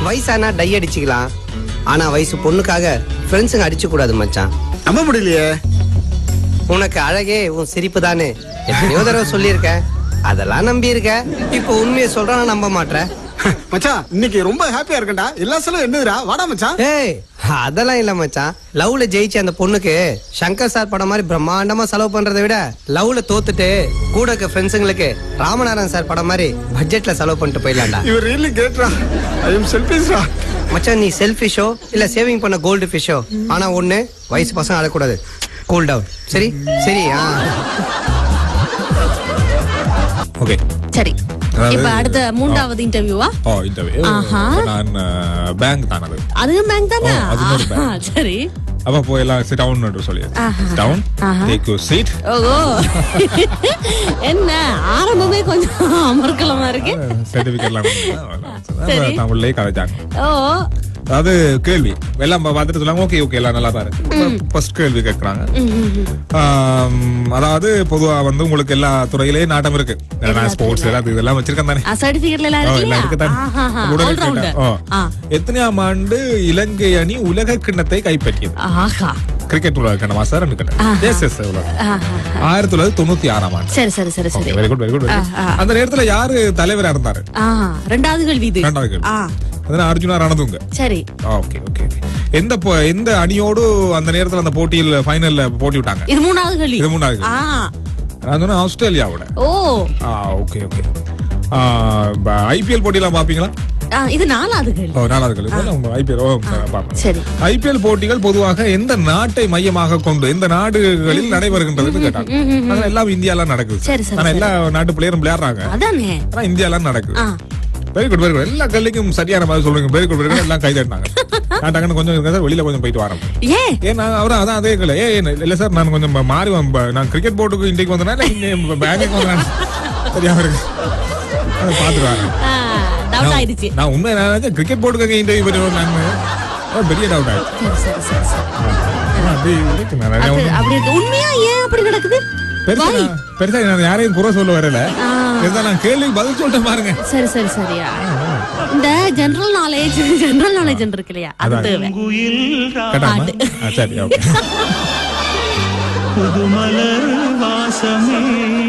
வயசானா tie அடிச்சுக்கலாம் ஆனா வயசு பொண்ணுக்காக ஃப்ரெண்ட்ஸுங்க அடிச்சு கூடாது மச்சான் நம்ப முடியலையே உனக்கு அழகே உன் சிரிப்பு தானே எத்தனையோ தடவை சொல்லியிருக்கேன் அதெல்லாம் நம்பி இருக்க இப்போ உண்மையை சொல்றான் நம்ப மாட்டேன் மச்சான் இன்னைக்கு ரொம்ப ஹாப்பியா இருக்கேன்டா எல்லா செலவும் என்னதுடா வாடா மச்சான் ஏய் அதெல்லாம் இல்ல மச்சான் லவ்ல ஜெயிச்ச அந்த பொண்ணுக்கு சங்கர் சார் படம் மாதிரி பிரம்மாண்டமா செலவு பண்றதை விட லவ்ல தோத்துட்டு கூட இருக்க ஃப்ரெண்ட்ஸுங்களுக்கு ராமநாதன் சார் படம் மாதிரி பட்ஜெட்ல செலவு பண்ணிட்டு போயிடலாம்டா இவர் ரியலி கேட்ரா ஐ எம் செல்ஃபிஷ்ரா மச்சான் நீ செல்ஃபிஷோ இல்ல சேவிங் பண்ண கோல்டு ஃபிஷோ ஆனா ஒண்ணு வயசு பசங்க அழக்கூடாது கூல் டவுன் சரி சரி ஆ ஓகே சரி அதாவது- இப்ப அடுத்த மூன்றாவது இன்டர்வியூவா ஓ இன்டர்வியூ ஆஹா. நான் பேங்க் தான் அது அதுவும் பேங்க் தானே ஓ, அது இன்னொரு bank. ஆஹா, சரி அப்ப போய் எல்லாம் சிட் டவுன் சொல்லி ஆஹா. டவுன் ஆஹா. டேக் யூ சீட் ஓ என்ன ஆரம்பமே கொஞ்சம் அமர்க்கலமா இருக்கு சர்டிபிகேட்லாம் சரி. தமிழ்லயே கதைச்சாங்க ஓ அது கேள்வி எல்லாம் பா- பார்த்துட்டு சொல்லாங்க ஓகே ஓகே எல்லாம் நல்லா தான் இருக்கு ஃபர்ஸ்ட் கேள்வி கேட்கறாங்க ஆம், அதாவது பொதுவா வந்து உங்களுக்கு எல்லா துறையிலேயும் நாட்டம் இருக்கு நான் ஸ்போர்ட்ஸ் எல்லாம் இது இதெல்லாம் வச்சிருக்கேன் தானே சர்டிபிகேட்ல எல்லாம் ஓ, இருக்கு எல்லாம் இல்லையா? இருக்குதானே? ஆஹாஹா, உடனே all rounder. கேட்டேன். ஓ. ஆ. எத்தனையாம் ஆண்டு இலங்கை அணி உலக கிண்ணத்தை கைப்பற்றியது ஆஹா கிரிக்கெட் உலக கிண்ணமா சார் ஆஹா. எஸ் எஸ் உலக ஆஹா. ஆயிரத்தி தொள்ளாயிரத்தி தொண்ணூத்தி ஆறாம் ஆண்டு சரி சரி சரி சரி வெரி குட் வெரி குட் ஆ, ஆ. அந்த நேரத்துல யாரு தலைவரா இருந்தாரு ஆ ரெண்டாவது கேள்வி இது ரெண்டாவது கேள்வி ஆ அதான் அர்ஜுனா ரணதுங்க சரி ஓகே ஓகே எந்த போ- எந்த அணியோடு அந்த நேரத்துல அந்த போட்டியில் ஃபைனல்ல போட்டி விட்டாங்க இது மூணாவது கேள்வி இது மூணாவது கேள்வி. ஆ நான் சொன்னேன் ஆஸ்திரேலியாவோட ஓ ஆ ஓகே ஓகே ஐபிஎல் போட்டியெல்லாம் பாப்பீங்களா ஆ, இது நாலாவது கேள்வி ஓ நாலாவது கேள்வி ஐபிஎல் ஓ பாப்பேன் சரி ஐபிஎல் போட்டிகள் பொதுவாக எந்த நாட்டை மையமாக கொண்டு எந்த நாடுகளில் நடைபெறுகின்றதுன்னு கேட்டாங்க ஆனா எல்லாம் இந்தியாலாம் நடக்குது சரி, சரி, ஆனா எல்லா நாட்டு பிளேயரும் விளையாடுறாங்க அதானே ஆனா இந்தியாலாம் நடக்குது ஆ வெரி குட் வெரி குட் எல்லா கல்விக்கும் சரியான மாதிரி சொல்றீங்க வெரி குட் வெரி குட் எல்லாம் கை தட்டினாங்க நான் டக்குன்னு கொஞ்சம் இருங்க சார் வெளியில கொஞ்சம் போயிட்டு வரேன் ஏன் ஏன் நான் அவரும் அதான் அதே கேள்வி ஏ இல்ல சார் நான் கொஞ்சம் மாறி வ- நான் கிரிக்கெட் போர்டுக்கு இன்றைக்கு வந்தேன்னா இங்க பேங்குக்கு வந்தேன் தெரியாம இருக்கு அதை பார்த்துட்டு வரேன் டவுட் ஆயிடுச்சு நான் உண்மை நான் கிரிக்கெட் போர்டுக்கு இன்டர்வியூ பண்ணுவேன் நான் அது பெரிய டவுட் ஆயிடுச்சு சரி சரி சரி சரி ஆனா, அப்படி இருக்கு. நான் நிறைய அது ஒண்ணும் அப்படி இருக்கு உண்மையா ஏன் அப்படி நடக்குது பெருசா Why? நான் பெருசா நான் யாரையும் குறை சொல்ல வரல ஆ. பெருசா நான் கேள்விக்கு பதில் சொல்லிட்டேன் பாருங்க சரி சரி சரியா இந்த ஜெனரல் நாலேஜ் ஜெனரல் நாலேஜ் இருக்கு இல்லையா அது அதான். தேவை கேட்டாமா ஆ, சரி ஓகே புதுமலர் வாசமே